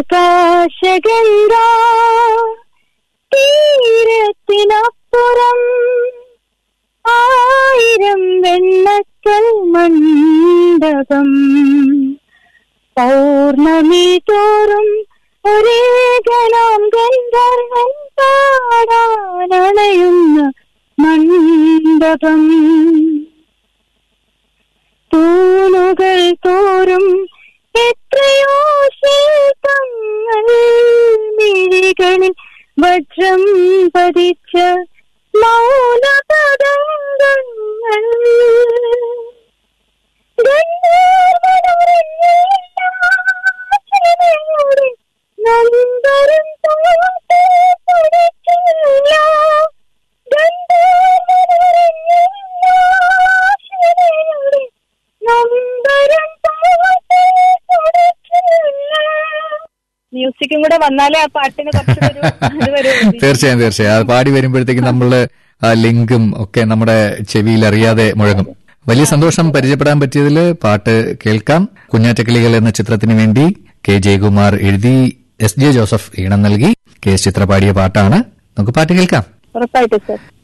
ആകാശഗംഗ തീരത്തിനപ്പുറം ആയിരം വെണ്ണക്കൽ മണ്ഡപം പൗർണമി തോറും ഒരേ ഗണം ഗന്ധർവൻ പാടാനണയുന്ന മണ്ഡപം തൂണുകൾ തോറും എത്രയോ ശില്പങ്ങൾ മിഴികളിൽ വജ്രം പതിച്ച മൗനപദങ്ങൾ ഗന്ധർവനുറങ്ങിയില്ല, നന്ദരം തോട്ടിൽ കുടിച്ചില്ല. ഗന്ധർവനുറങ്ങിയില്ല, ശിവയുടെ നന്ദരം തോട്ടിൽ കുടിച്ചില്ല. മ്യൂസിക്കും കൂടെ വന്നാലേ ആ പാട്ടിന് കുറച്ചൊരു ഇത് വരുള്ളൂ. തീർച്ചയായും തീർച്ചയായും അത് പാടി വരുമ്പോഴത്തേക്കും നമ്മള് ആ ലിങ്കും ഒക്കെ നമ്മുടെ ചെവിയിൽ അറിയാതെ മുഴങ്ങും വലിയ സന്തോഷം പരിചയപ്പെടാൻ പറ്റിയതിൽ പാട്ട് കേൾക്കാം കുഞ്ഞാറ്റക്കിളികൾ എന്ന ചിത്രത്തിന് വേണ്ടി കെ ജയകുമാർ എഴുതി എസ് ജെ ജോസഫ് ഈണം നൽകി കെ എസ് ചിത്ര പാടിയ പാട്ടാണ് നമുക്ക് പാട്ട് കേൾക്കാം ഉറപ്പായിട്ടും സർ